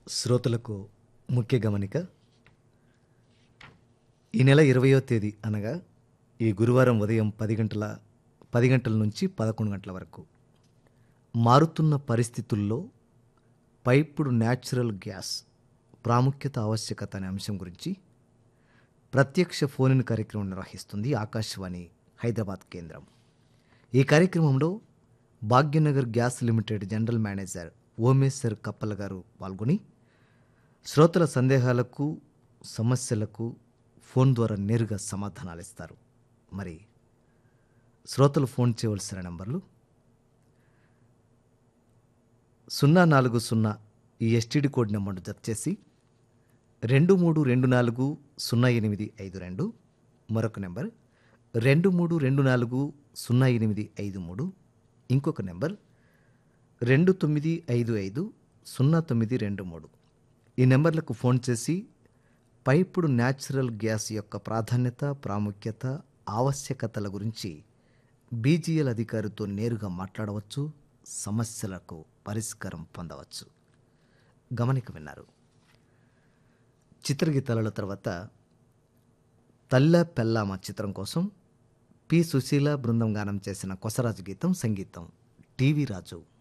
శ్రోతలకు ముఖ్య గమనిక ఈ నెల ఇరవయో తేదీ అనగా ఈ గురువారం ఉదయం పది గంటల పది గంటల నుంచి పదకొండు గంటల వరకు మారుతున్న పరిస్థితుల్లో పైపుడు న్యాచురల్ గ్యాస్ ప్రాముఖ్యత ఆవశ్యకత అనే అంశం గురించి ప్రత్యక్ష ఫోన్ ఇన్ కార్యక్రమం నిర్వహిస్తుంది ఆకాశవాణి హైదరాబాద్ కేంద్రం ఈ కార్యక్రమంలో Bhagyanagar gas limited general manager Omeshwar Kappala garu పాల్గొని శ్రోతల సందేహాలకు సమస్యలకు ఫోన్ ద్వారా నేరుగా సమాధానాలు ఇస్తారు మరి శ్రోతలు ఫోన్ చేయవలసిన నంబర్లు సున్నా నాలుగు సున్నా ఈ ఎస్టీడీ కోడ్ నెంబర్ను జత చేసి రెండు మూడు రెండు నాలుగు సున్నా ఎనిమిది ఐదు రెండు మరొక నెంబర్ రెండు మూడు రెండు నాలుగు సున్నా ఎనిమిది ఐదు మూడు ఇంకొక నెంబర్ రెండు తొమ్మిది ఐదు ఐదు సున్నా తొమ్మిది రెండు మూడు ఈ నెంబర్లకు ఫోన్ చేసి పైపుడు న్యాచురల్ గ్యాస్ యొక్క ప్రాధాన్యత ప్రాముఖ్యత ఆవశ్యకతల గురించి బీజీఎల్ అధికారితో నేరుగా మాట్లాడవచ్చు సమస్యలకు పరిష్కారం పొందవచ్చు గమనిక విన్నారు చిత్రగీతాల తర్వాత తల్ల పెల్లామ చిత్రం కోసం పి సుశీల బృందం గానం చేసిన కొసరాజు గీతం సంగీతం టీవీ రాజు